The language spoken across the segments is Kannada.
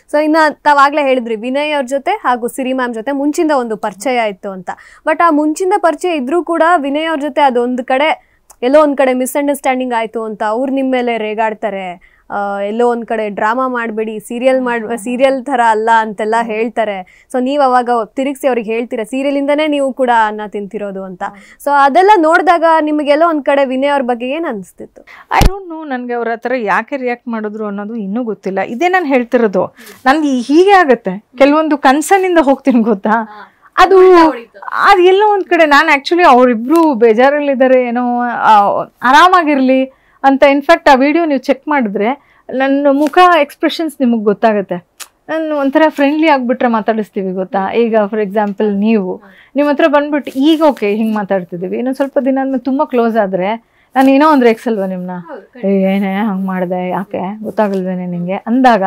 ಸೊ ಇನ್ನ ತಾವಾಗ್ಲೇ ಹೇಳಿದ್ರಿ ವಿನಯ್ ಅವ್ರ ಜೊತೆ ಹಾಗೂ ಸಿರಿ ಮ್ಯಾಮ್ ಜೊತೆ ಮುಂಚಿಂದ ಒಂದು ಪರಿಚಯ ಇತ್ತು ಅಂತ ಬಟ್ ಆ ಮುಂಚಿಂದ ಪರಿಚಯ ಇದ್ರೂ ಕೂಡ ವಿನಯ್ ಅವ್ರ ಜೊತೆ ಅದೊಂದು ಕಡೆ ಎಲ್ಲೋ ಒಂದ್ ಕಡೆ ಮಿಸ್ಅಂಡರ್ಸ್ಟ್ಯಾಂಡಿಂಗ್ ಆಯ್ತು ಅಂತ ಅವ್ರು ನಿಮ್ಮ ಮೇಲೆ ರೇಗಾಡ್ತಾರೆ ಆ, ಎಲ್ಲೋ ಒಂದ್ ಕಡೆ ಡ್ರಾಮಾ ಮಾಡಬೇಡಿ ಸೀರಿಯಲ್ ಮಾಡ್ ಸೀರಿಯಲ್ ತರ ಅಲ್ಲ ಅಂತೆಲ್ಲ ಹೇಳ್ತಾರೆ ಸೊ ನೀವು ಅವಾಗ ತಿರುಗಿಸಿ ಅವ್ರಿಗೆ ಹೇಳ್ತೀರಾ ಸೀರಿಯಲಿಂದನೇ ನೀವು ಕೂಡ ಅನ್ನ ತಿಂತಿರೋದು ಅಂತ ಸೊ ಅದೆಲ್ಲ ನೋಡಿದಾಗ ನಿಮಗೆಲ್ಲೋ ಒಂದ್ ಕಡೆ ವಿನಯ್ ಅವ್ರ ಬಗ್ಗೆ ಏನ್ ಅನಿಸ್ತಿತ್ತು ಐ ಡೋಂಟ್ ನೋ ನನಗೆ ಅವ್ರ ಹತ್ರ ಯಾಕೆ ರಿಯಾಕ್ಟ್ ಮಾಡಿದ್ರು ಅನ್ನೋದು ಇನ್ನೂ ಗೊತ್ತಿಲ್ಲ ಇದೇ ನಾನು ಹೇಳ್ತಿರೋದು ನನ್ಗೆ ಹೀಗೆ ಆಗತ್ತೆ ಕೆಲವೊಂದು ಕನ್ಸರ್ನಿಂದ ಹೋಗ್ತೀನಿ ಗೊತ್ತಾ ಅದು ಅದು ಎಲ್ಲೋ ಒಂದ್ ಕಡೆ ನಾನು ಆಕ್ಚುಲಿ ಅವರಿಬ್ರು ಬೇಜಾರಲ್ಲಿದ್ದಾರೆ ಏನೋ ಆ, ಆರಾಮಾಗಿರ್ಲಿ ಅಂತ ಇನ್ಫ್ಯಾಕ್ಟ್ ಆ ವಿಡಿಯೋ ನೀವು ಚೆಕ್ ಮಾಡಿದ್ರೆ ನನ್ನ ಮುಖ ಎಕ್ಸ್ಪ್ರೆಷನ್ಸ್ ನಿಮಗೆ ಗೊತ್ತಾಗುತ್ತೆ ನಾನು ಒಂಥರ ಫ್ರೆಂಡ್ಲಿ ಆಗ್ಬಿಟ್ರೆ ಮಾತಾಡಿಸ್ತೀವಿ ಗೊತ್ತಾ ಈಗ ಫಾರ್ ಎಕ್ಸಾಂಪಲ್ ನೀವು ನಿಮ್ಮ ಹತ್ರ ಬಂದ್ಬಿಟ್ಟು ಈಗ ಓಕೆ ಹಿಂಗೆ ಮಾತಾಡ್ತಿದ್ದೀವಿ ಇನ್ನೊಂದು ಸ್ವಲ್ಪ ದಿನ ಆದ್ಮೇಲೆ ತುಂಬ ಕ್ಲೋಸ್ ಆದರೆ ನಾನು ಏನೋ ಒಂದು ರೇಗ್ಸಲ್ವ ನಿಮ್ಮನ್ನ ಏ, ಏನೇ ಹಂಗೆ ಮಾಡಿದೆ ಯಾಕೆ ಗೊತ್ತಾಗಲ್ವೇನೆ ನಿಂಗೆ ಅಂದಾಗ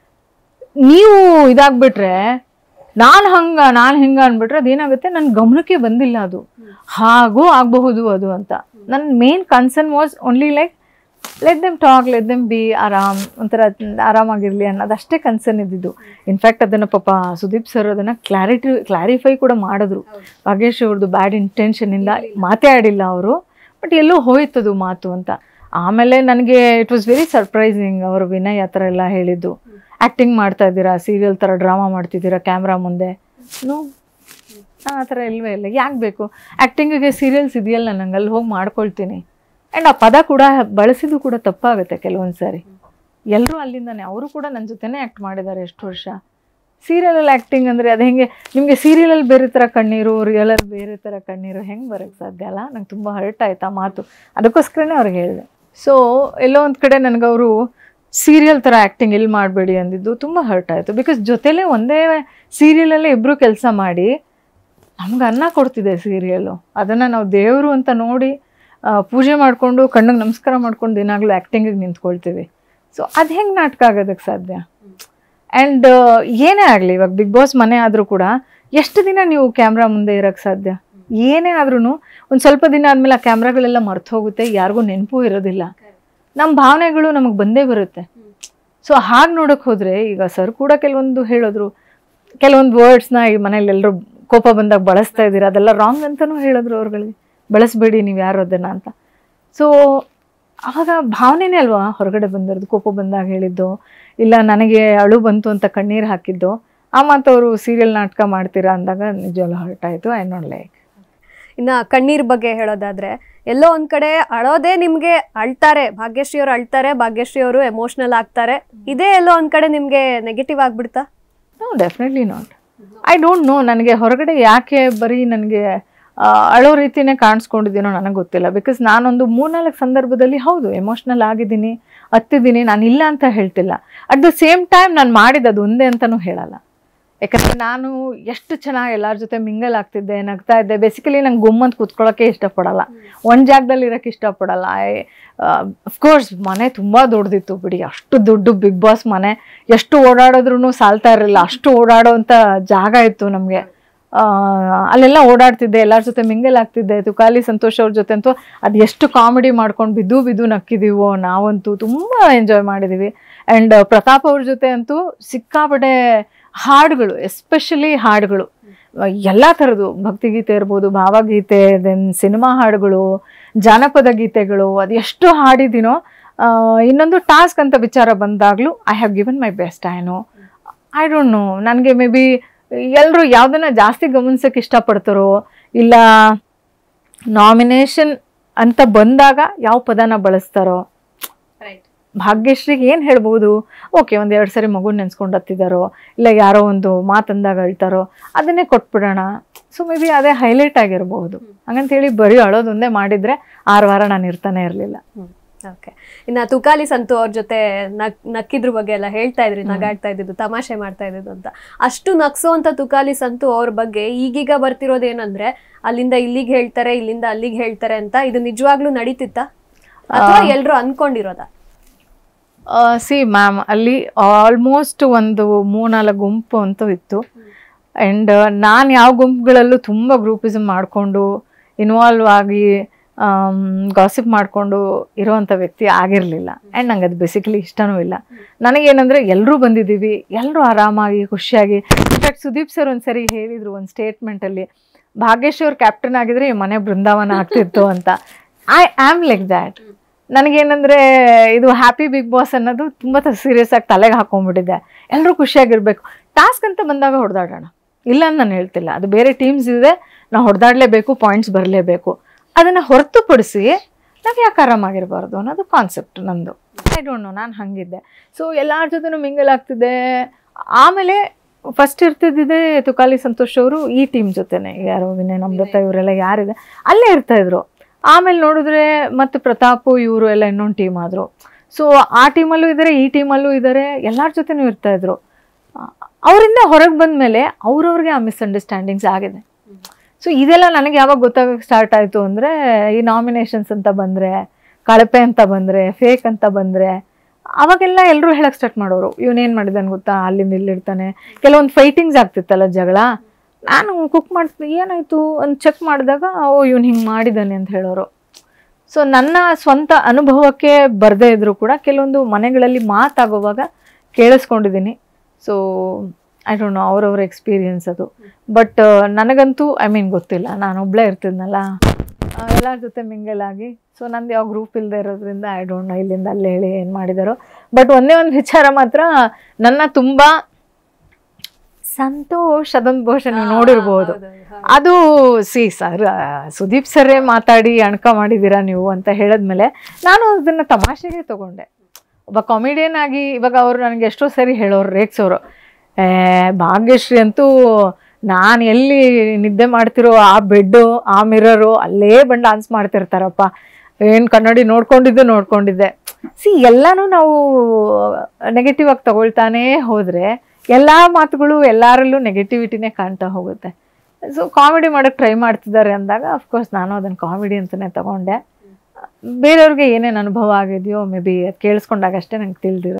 ನೀವು ಇದಾಗ್ಬಿಟ್ರೆ ನಾನು ಹಂಗ ನಾನು ಹಿಂಗ ಅನ್ಬಿಟ್ರೆ ಅದೇನಾಗುತ್ತೆ ನನ್ನ ಗಮನಕ್ಕೆ ಬಂದಿಲ್ಲ ಅದು ಹಾಗೂ ಆಗಬಹುದು ಅದು ಅಂತ ನನ್ನ main concern was only like let them talk let them be ಆರಾಮ್ ಒಂಥರ ಆರಾಮಾಗಿರ್ಲಿ ಅನ್ನೋದು ಅಷ್ಟೇ ಕನ್ಸರ್ನ್ ಇದ್ದಿದ್ದು ಇನ್ಫ್ಯಾಕ್ಟ್ ಅದನ್ನು ಪಾಪ ಸುದೀಪ್ ಸರ್ ಅದನ್ನು ಕ್ಲಾರಿಟಿ ಕ್ಲಾರಿಫೈ ಕೂಡ ಮಾಡಿದ್ರು ಭಾಗ್ಯಶ್ರೀ ಅವ್ರದ್ದು ಬ್ಯಾಡ್ ಇಂಟೆನ್ಷನಿಂದ ಮಾತೇ ಆಡಿಲ್ಲ ಅವರು ಬಟ್ ಎಲ್ಲೋ ಹೋಯ್ತದು ಮಾತು ಅಂತ ಆಮೇಲೆ ನನಗೆ ಇಟ್ ವಾಸ್ ವೆರಿ ಸರ್ಪ್ರೈಸಿಂಗ್ ಅವರು ವಿನಯ್ ಆ ಥರ ಎಲ್ಲ ಹೇಳಿದ್ದು ಆ್ಯಕ್ಟಿಂಗ್ ಮಾಡ್ತಾ ಇದ್ದೀರಾ ಸೀರಿಯಲ್ ಥರ ಡ್ರಾಮಾ ಮಾಡ್ತಿದ್ದೀರಾ ಕ್ಯಾಮ್ರಾ ಮುಂದೆ ನೋ ನಾನು ಆ ಥರ ಇಲ್ವೇ ಇಲ್ಲ ಯಾಕೆ ಬೇಕು ಆ್ಯಕ್ಟಿಂಗಿಗೆ ಸೀರಿಯಲ್ಸ್ ಇದೆಯಲ್ಲ ನಂಗೆ ಅಲ್ಲಿ ಹೋಗಿ ಮಾಡ್ಕೊಳ್ತೀನಿ ಆ್ಯಂಡ್ ಆ ಪದ ಕೂಡ ಬಳಸಿದ್ದು ಕೂಡ ತಪ್ಪಾಗುತ್ತೆ ಕೆಲವೊಂದು ಸಾರಿ ಎಲ್ಲರೂ ಅಲ್ಲಿಂದಾನೆ ಅವರು ಕೂಡ ನನ್ನ ಜೊತೆನೇ ಆ್ಯಕ್ಟ್ ಮಾಡಿದ್ದಾರೆ ಎಷ್ಟು ವರ್ಷ ಸೀರಿಯಲಲ್ಲಿ ಆ್ಯಕ್ಟಿಂಗ್ ಅಂದರೆ ಅದು ಹೆಂಗೆ ನಿಮಗೆ ಸೀರಿಯಲಲ್ಲಿ ಬೇರೆ ಥರ ಕಣ್ಣೀರು ರಿಯಲಲ್ಲಿ ಬೇರೆ ಥರ ಕಣ್ಣೀರು ಹೆಂಗೆ ಬರೋಕ್ಕೆ ಸಾಧ್ಯ ಅಲ್ಲ ನಂಗೆ ತುಂಬ ಹರ್ಟ್ ಆಯ್ತು ಆ ಮಾತು ಅದಕ್ಕೋಸ್ಕರನೇ ಅವ್ರಿಗೆ ಹೇಳಿದೆ ಸೊ ಎಲ್ಲೋ ಒಂದು ಕಡೆ ನನಗವರು ಸೀರಿಯಲ್ ಥರ ಆ್ಯಕ್ಟಿಂಗ್ ಇಲ್ಲಿ ಮಾಡಬೇಡಿ ಅಂದಿದ್ದು ತುಂಬ ಹರ್ಟ್ ಆಯಿತು ಬಿಕಾಸ್ ಜೊತೆಲೇ ಒಂದೇ ಸೀರಿಯಲಲ್ಲೇ ಇಬ್ಬರು ಕೆಲಸ ಮಾಡಿ ನಮ್ಗೆ ಅನ್ನ ಕೊಡ್ತಿದೆ ಸೀರಿಯಲ್ಲು ಅದನ್ನು ನಾವು ದೇವರು ಅಂತ ನೋಡಿ ಆ, ಪೂಜೆ ಮಾಡಿಕೊಂಡು ಕಣ್ಣಿಗೆ ನಮಸ್ಕಾರ ಮಾಡ್ಕೊಂಡು ದಿನಾಗಲೂ ಆ್ಯಕ್ಟಿಂಗಿಗೆ ನಿಂತ್ಕೊಳ್ತೀವಿ ಸೊ ಅದು ಹೆಂಗೆ ನಾಟಕ ಆಗೋದಕ್ಕೆ ಸಾಧ್ಯ ಆ್ಯಂಡ್ ಏನೇ ಆಗಲಿ ಇವಾಗ ಬಿಗ್ ಬಾಸ್ ಮನೆ ಆದರೂ ಕೂಡ ಎಷ್ಟು ದಿನ ನೀವು ಕ್ಯಾಮ್ರಾ ಮುಂದೆ ಇರೋಕ್ಕೆ ಸಾಧ್ಯ ಏನೇ ಆದ್ರೂ ಒಂದು ಸ್ವಲ್ಪ ದಿನ ಆದಮೇಲೆ ಆ ಕ್ಯಾಮ್ರಾಗಳೆಲ್ಲ ಮರ್ತು ಹೋಗುತ್ತೆ ಯಾರಿಗೂ ನೆನಪು ಇರೋದಿಲ್ಲ ನಮ್ಮ ಭಾವನೆಗಳು ನಮಗೆ ಬಂದೇ ಬರುತ್ತೆ ಸೊ ಹಾಗೆ ನೋಡೋಕೆ ಹೋದರೆ ಈಗ ಸರ್ ಕೂಡ ಕೆಲವೊಂದು ಹೇಳಿದ್ರು ಕೆಲವೊಂದು ವರ್ಡ್ಸ್ನ ಈ ಮನೇಲಿ ಎಲ್ಲರೂ ಕೋಪ ಬಂದಾಗ ಬಳಸ್ತಾ ಇದ್ದೀರಾ ಅದೆಲ್ಲ ರಾಂಗ್ ಅಂತಲೂ ಹೇಳಿದ್ರು ಅವ್ರುಗಳಿಗೆ ಬಳಸಬೇಡಿ ನೀವು ಯಾರು ಅದನ್ನು ಅಂತ ಸೊ ಆವಾಗ ಭಾವನೆನೇ ಅಲ್ವಾ ಹೊರಗಡೆ ಬಂದಿರೋದು ಕೋಪ ಬಂದಾಗ ಹೇಳಿದ್ದು ಇಲ್ಲ ನನಗೆ ಅಳು ಬಂತು ಅಂತ ಕಣ್ಣೀರು ಹಾಕಿದ್ದು ಆ ಮಾತು ಅವರು ಸೀರಿಯಲ್ ನಾಟಕ ಮಾಡ್ತೀರಾ ಅಂದಾಗ ನಿಜವಲ್ಲ ಹರ್ಟ್ ಆಯಿತು ಐ ನಾಟ್ ಲೈಕ್ ಇನ್ನ ಕಣ್ಣೀರ್ ಬಗ್ಗೆ ಹೇಳೋದಾದ್ರೆ ಎಲ್ಲೋ ಒಂದ್ ಕಡೆ ಅಳೋದೇ ನಿಮ್ಗೆ ಅಳ್ತಾರೆ ಭಾಗ್ಯಶ್ರೀ ಅವರು ಅಳ್ತಾರೆ ಭಾಗ್ಯಶ್ರೀ ಅವರು ಎಮೋಷನಲ್ ಆಗ್ತಾರೆ ಇದೇ ಎಲ್ಲೋ ಒಂದ್ ಕಡೆ ನಿಮ್ಗೆ ನೆಗೆಟಿವ್ ಆಗ್ಬಿಡ್ತಾ no definitely not I don't know ನನಗೆ ಹೊರಗಡೆ ಯಾಕೆ ಬರೀ ನನಗೆ ಅಳೋ ರೀತಿನೇ ಕಾಣಿಸ್ಕೊಂಡಿದ್ದೀನೋ ನನಗೆ ಗೊತ್ತಿಲ್ಲ ಬಿಕಾಸ್ ನಾನೊಂದು ಮೂರ್ನಾಲ್ಕು ಸಂದರ್ಭದಲ್ಲಿ ಹೌದು ಎಮೋಷ್ನಲ್ ಆಗಿದ್ದೀನಿ ಹತ್ತಿದ್ದೀನಿ ನಾನು ಇಲ್ಲ ಅಂತ ಹೇಳ್ತಿಲ್ಲ ಅಟ್ ದ ಸೇಮ್ ಟೈಮ್ ನಾನು ಮಾಡಿದ್ದು ಒಂದೇ ಅಂತಲೂ ಹೇಳಲ್ಲ ಯಾಕಂದರೆ ನಾನು ಎಷ್ಟು ಚೆನ್ನಾಗಿ ಎಲ್ಲರ ಜೊತೆ ಮಿಂಗಲ್ ಆಗ್ತಿದ್ದೆ ನಗ್ತಾ ಇದ್ದೆ ಬೇಸಿಕಲಿ ನಂಗೆ ಗುಮ್ಮಂತ ಕೂತ್ಕೊಳ್ಳೋಕ್ಕೆ ಇಷ್ಟಪಡಲ್ಲ ಒಂದು ಜಾಗದಲ್ಲಿ ಇರೋಕ್ಕೆ ಇಷ್ಟಪಡಲ್ಲ ಐ ಅಫ್ಕೋರ್ಸ್ ಮನೆ ತುಂಬ ದೊಡ್ಡದಿತ್ತು ಬಿಡಿ ಅಷ್ಟು ದೊಡ್ಡ ಬಿಗ್ ಬಾಸ್ ಮನೆ ಎಷ್ಟು ಓಡಾಡಿದ್ರು ಸಾಲ್ತಾ ಇರಲಿಲ್ಲ ಅಷ್ಟು ಓಡಾಡೋವಂಥ ಜಾಗ ಇತ್ತು ನಮಗೆ ಅಲ್ಲೆಲ್ಲ ಓಡಾಡ್ತಿದ್ದೆ ಎಲ್ಲರ ಜೊತೆ ಮಿಂಗಲ್ ಆಗ್ತಿದ್ದೆ ತುಕಾಲಿ ಸಂತೋಷ್ ಅವ್ರ ಜೊತೆ ಅಂತೂ ಅದು ಎಷ್ಟು ಕಾಮಿಡಿ ಮಾಡ್ಕೊಂಡು ಬಿದ್ದು ಬಿದ್ದು ನಕ್ಕಿದೀವೋ ನಾವಂತೂ ತುಂಬ ಎಂಜಾಯ್ ಮಾಡಿದ್ದೀವಿ ಆ್ಯಂಡ್ ಪ್ರತಾಪ್ ಅವ್ರ ಜೊತೆ ಅಂತೂ ಸಿಕ್ಕಾಪಟ್ಟೆ ಹಾಡುಗಳು ಎಸ್ಪೆಷಲಿ ಹಾಡುಗಳು ಎಲ್ಲ ಥರದ್ದು ಭಕ್ತಿಗೀತೆ ಇರ್ಬೋದು ಭಾವಗೀತೆ ದೆನ್ ಸಿನಿಮಾ ಹಾಡುಗಳು ಜಾನಪದ ಗೀತೆಗಳು ಅದು ಎಷ್ಟು ಹಾಡಿದ್ದೀನೋ ಆ, ಇನ್ನೊಂದು ಟಾಸ್ಕ್ ಅಂತ ವಿಚಾರ ಬಂದಾಗಲೂ I have given my best I know I don't know ನನಗೆ ಮೇ ಬಿ ಎಲ್ಲರೂ ಯಾವುದನ್ನ ಜಾಸ್ತಿ ಗಮನಿಸೋಕೆ ಇಷ್ಟಪಡ್ತಾರೋ ಇಲ್ಲ ನಾಮಿನೇಷನ್ ಅಂತ ಬಂದಾಗ ಯಾವ ಪದನ ಬಳಸ್ತಾರೋ ಭಾಗ್ಯಶ್ರೀಗೆ ಏನು ಹೇಳ್ಬೋದು ಓಕೆ ಒಂದು ಎರಡು ಸರಿ ಮಗು ನೆನ್ಸ್ಕೊಂಡು ಹತ್ತಿದಾರೋ ಇಲ್ಲ ಯಾರೋ ಒಂದು ಮಾತಂದಾಗ ಅಳ್ತಾರೋ ಅದನ್ನೇ ಕೊಟ್ಬಿಡೋಣ ಸೊ ಮೇ ಬಿ ಅದೇ ಹೈಲೈಟ್ ಆಗಿರಬಹುದು ಹಂಗಂತೇಳಿ ಬರೀ ಅಳೋದೊಂದೇ ಮಾಡಿದರೆ ಆರು ವಾರ ನಾನು ಇರ್ತಾನೆ ಇರಲಿಲ್ಲ ಓಕೆ ಇನ್ನ ತುಕಾಲಿ ಸಂತು ಅವ್ರ ಜೊತೆ ನಕ್ ನಕ್ಕಿದ್ರ ಬಗ್ಗೆ ಎಲ್ಲ ಹೇಳ್ತಾ ಇದ್ರಿ ನಗಾಡ್ತಾ ಇದ್ದಿದ್ದು ತಮಾಷೆ ಮಾಡ್ತಾ ಇದ್ದಿದ್ದು ಅಂತ ಅಷ್ಟು ನಗ್ಸೋಂತ ತುಕಾಲಿ ಸಂತು ಅವ್ರ ಬಗ್ಗೆ ಈಗೀಗ ಬರ್ತಿರೋದೇನಂದ್ರೆ ಅಲ್ಲಿಂದ ಇಲ್ಲಿಗೆ ಹೇಳ್ತಾರೆ ಇಲ್ಲಿಂದ ಅಲ್ಲಿಗೆ ಹೇಳ್ತಾರೆ ಅಂತ ಇದು ನಿಜವಾಗ್ಲೂ ನಡೀತಿತ್ತಾ ಅಥವಾ ಎಲ್ರು ಅನ್ಕೊಂಡಿರೋದಾ ಸಿ ಮ್ಯಾಮ್ ಅಲ್ಲಿ ಆಲ್ಮೋಸ್ಟ್ ಒಂದು ಮೂರ್ನಾಲ್ಕು ಗುಂಪು ಅಂತೂ ಇತ್ತು ಆ್ಯಂಡ್ ನಾನು ಯಾವ ಗುಂಪುಗಳಲ್ಲೂ ತುಂಬ ಗ್ರೂಪಿಸಮ್ ಮಾಡಿಕೊಂಡು ಇನ್ವಾಲ್ವ್ ಆಗಿ ಗಾಸಿಪ್ ಮಾಡಿಕೊಂಡು ಇರೋವಂಥ ವ್ಯಕ್ತಿ ಆಗಿರಲಿಲ್ಲ ಆ್ಯಂಡ್ ನಂಗೆ ಅದು ಬೇಸಿಕಲಿ ಇಷ್ಟನೂ ಇಲ್ಲ ನನಗೇನಂದರೆ ಎಲ್ಲರೂ ಬಂದಿದ್ದೀವಿ ಎಲ್ಲರೂ ಆರಾಮಾಗಿ ಖುಷಿಯಾಗಿ ಇನ್ಫ್ಯಾಕ್ಟ್ ಸುದೀಪ್ ಸರ್ ಒಂದು ಸರಿ ಹೇಳಿದರು ಒಂದು ಸ್ಟೇಟ್ಮೆಂಟಲ್ಲಿ ಭಾಗ್ಯೇಶ್ವರ್ ಕ್ಯಾಪ್ಟನ್ ಆಗಿದ್ರೆ ಈ ಮನೆ ಬೃಂದಾವನ ಆಗ್ತಿತ್ತು ಅಂತ ಐ ಆಮ್ ಲೈಕ್ ದ್ಯಾಟ್ ನನಗೇನಂದ್ರೆ ಇದು ಹ್ಯಾಪಿ ಬಿಗ್ ಬಾಸ್ ಅನ್ನೋದು ತುಂಬ ಸೀರಿಯಸ್ ಆಗಿ ತಲೆಗೆ ಹಾಕೊಂಡ್ಬಿಟ್ಟಿದೆ ಎಲ್ಲರೂ ಖುಷಿಯಾಗಿರ್ಬೇಕು ಟಾಸ್ಕ್ ಅಂತ ಬಂದಾಗ ಹೊಡೆದಾಡೋಣ ಇಲ್ಲ ಅಂತ ನಾನು ಹೇಳ್ತಿಲ್ಲ ಅದು ಬೇರೆ ಟೀಮ್ಸ್ ಇದೆ ನಾವು ಹೊಡೆದಾಡಲೇಬೇಕು ಪಾಯಿಂಟ್ಸ್ ಬರಲೇಬೇಕು ಅದನ್ನು ಹೊರತುಪಡಿಸಿ ನಾವು ಯಾಕೆ ಆರಾಮಾಗಿರಬಾರ್ದು ಅನ್ನೋದು ಕಾನ್ಸೆಪ್ಟ್ ನಂದು ಐ ಡೋಂಟ್ ನೋ ನಾನು ಹಂಗಿದ್ದೆ ಸೊ ಎಲ್ಲರ ಜೊತೆನೂ ಮಿಂಗಲ್ ಆಗ್ತಿದೆ ಆಮೇಲೆ ಫಸ್ಟ್ ಇರ್ತಿದ್ದಿದೆ ತುಕಾಲಿ ಸಂತೋಷ್ ಅವರು ಈ ಟೀಮ್ ಜೊತೆನೆ ಯಾರೋ ವಿನಯ್ ನಮ್ರತ ಇವರೆಲ್ಲ ಯಾರಿದೆ ಅಲ್ಲೇ ಇರ್ತಾ ಇದ್ರು ಆಮೇಲೆ ನೋಡಿದ್ರೆ ಮತ್ತೆ ಪ್ರತಾಪು ಇವರು ಎಲ್ಲ ಇನ್ನೊಂದು ಟೀಮ್ ಆದರು ಸೊ ಆ ಟೀಮಲ್ಲೂ ಇದ್ದಾರೆ ಈ ಟೀಮಲ್ಲೂ ಇದ್ದಾರೆ ಎಲ್ಲರ ಜೊತೆನೂ ಇರ್ತಾ ಇದ್ರು ಆ- ಅವರಿಂದ ಹೊರಗೆ ಬಂದಮೇಲೆ ಅವ್ರವ್ರಿಗೆ ಆ ಮಿಸ್ಅಂಡರ್ಸ್ಟ್ಯಾಂಡಿಂಗ್ಸ್ ಆಗಿದೆ ಸೊ ಇದೆಲ್ಲ ನನಗೆ ಯಾವಾಗ ಗೊತ್ತಾಗಕ್ಕೆ ಸ್ಟಾರ್ಟ್ ಆಯಿತು ಅಂದರೆ ಈ ನಾಮಿನೇಷನ್ಸ್ ಅಂತ ಬಂದರೆ ಕಳಪೆ ಅಂತ ಬಂದರೆ ಫೇಕ್ ಅಂತ ಬಂದರೆ ಅವಾಗೆಲ್ಲ ಎಲ್ಲರೂ ಹೇಳಕ್ಕೆ ಸ್ಟಾರ್ಟ್ ಮಾಡೋರು ಇವನೇನು ಮಾಡಿದಾನೆ ಗೊತ್ತಾ ಅಲ್ಲಿಂದ ಇಲ್ಲಿರ್ತಾನೆ ಕೆಲವೊಂದು ಫೈಟಿಂಗ್ಸ್ ಆಗ್ತಿತ್ತಲ್ಲ ಜಗಳ ನಾನು ಕುಕ್ ಮಾಡ್ತೀನಿ ಏನಾಯಿತು ಅಂತ ಚೆಕ್ ಮಾಡಿದಾಗ ಓ ಇವ್ನು ಹಿಂಗೆ ಮಾಡಿದ್ದಾನೆ ಅಂತ ಹೇಳೋರು ಸೊ ನನ್ನ ಸ್ವಂತ ಅನುಭವಕ್ಕೆ ಬರದೇ ಇದ್ರೂ ಕೂಡ ಕೆಲವೊಂದು ಮನೆಗಳಲ್ಲಿ ಮಾತಾಗುವಾಗ ಕೇಳಿಸ್ಕೊಂಡಿದ್ದೀನಿ ಸೊ ಐ ಡೋಂಟ್ ನೋ ಅವ್ರವ್ರ ಎಕ್ಸ್ಪೀರಿಯನ್ಸ್ ಅದು ಬಟ್ ನನಗಂತೂ ಐ ಮೀನ್ ಗೊತ್ತಿಲ್ಲ ನಾನು ಒಬ್ಬಳೇ ಇರ್ತಿದ್ನಲ್ಲ ಎಲ್ಲರ ಜೊತೆ ಮಿಂಗಲ್ ಆಗಿ ಸೊ ನಂದು ಯಾವ ಗ್ರೂಪ್ ಇಲ್ಲದೆ ಇರೋದ್ರಿಂದ ಐ ಡೋಂಟ್ ನೋ ಇಲ್ಲಿಂದ ಅಲ್ಲಿ ಹೇಳಿ ಏನು ಮಾಡಿದಾರೋ ಬಟ್ ಒಂದೇ ಒಂದು ವಿಚಾರ ಮಾತ್ರ ನನ್ನ ತುಂಬ ಸಂತೋಷ್ ಅದೊಂದು ಬಹುಶಃ ನೀವು ನೋಡಿರ್ಬೋದು ಅದು ಸಿ ಸರ್ ಸುದೀಪ್ ಸರ್ರೇ ಮಾತಾಡಿ ಅಣ್ಕ ಮಾಡಿದ್ದೀರಾ ನೀವು ಅಂತ ಹೇಳಿದ್ಮೇಲೆ ನಾನು ಅದನ್ನ ತಮಾಷೆಗೆ ತಗೊಂಡೆ ಒಬ್ಬ ಕಾಮಿಡಿಯನ್ ಆಗಿ ಇವಾಗ ಅವರು ನನಗೆ ಎಷ್ಟೋ ಸರಿ ಹೇಳೋರು ರೇಗ್ಸೋರು ಏ ಭಾಗ್ಯಶ್ರೀ ಅಂತೂ ನಾನು ಎಲ್ಲಿ ನಿದ್ದೆ ಮಾಡ್ತಿರೋ ಆ ಬೆಡ್ಡು ಆ ಮಿರರು ಅಲ್ಲೇ ಬಂದು ಡಾನ್ಸ್ ಮಾಡ್ತಿರ್ತಾರಪ್ಪ ಏನು ಕನ್ನಡಿ ನೋಡ್ಕೊಂಡಿದ್ದು ನೋಡ್ಕೊಂಡಿದ್ದೆ ಸಿ ಎಲ್ಲನೂ ನಾವು ನೆಗೆಟಿವ್ ಆಗಿ ತಗೊಳ್ತಾನೇ ಹೋದರೆ ಎಲ್ಲ ಮಾತುಗಳು ಎಲ್ಲರಲ್ಲೂ ನೆಗೆಟಿವಿಟಿನೇ ಕಾಣ್ತಾ ಹೋಗುತ್ತೆ ಸೊ ಕಾಮಿಡಿ ಮಾಡೋಕ್ಕೆ ಟ್ರೈ ಮಾಡ್ತಿದ್ದಾರೆ ಅಂದಾಗ ಅಫ್ಕೋರ್ಸ್ ನಾನು ಅದನ್ನು ಕಾಮಿಡಿ ಅಂತಲೇ ತಗೊಂಡೆ ಬೇರೆಯವ್ರಿಗೆ ಏನೇನು ಅನುಭವ ಆಗಿದೆಯೋ ಮೇ ಬಿ ಅದು ಕೇಳಿಸ್ಕೊಂಡಾಗ ಅಷ್ಟೇ ನಂಗೆ ತಿಳಿದಿರೋ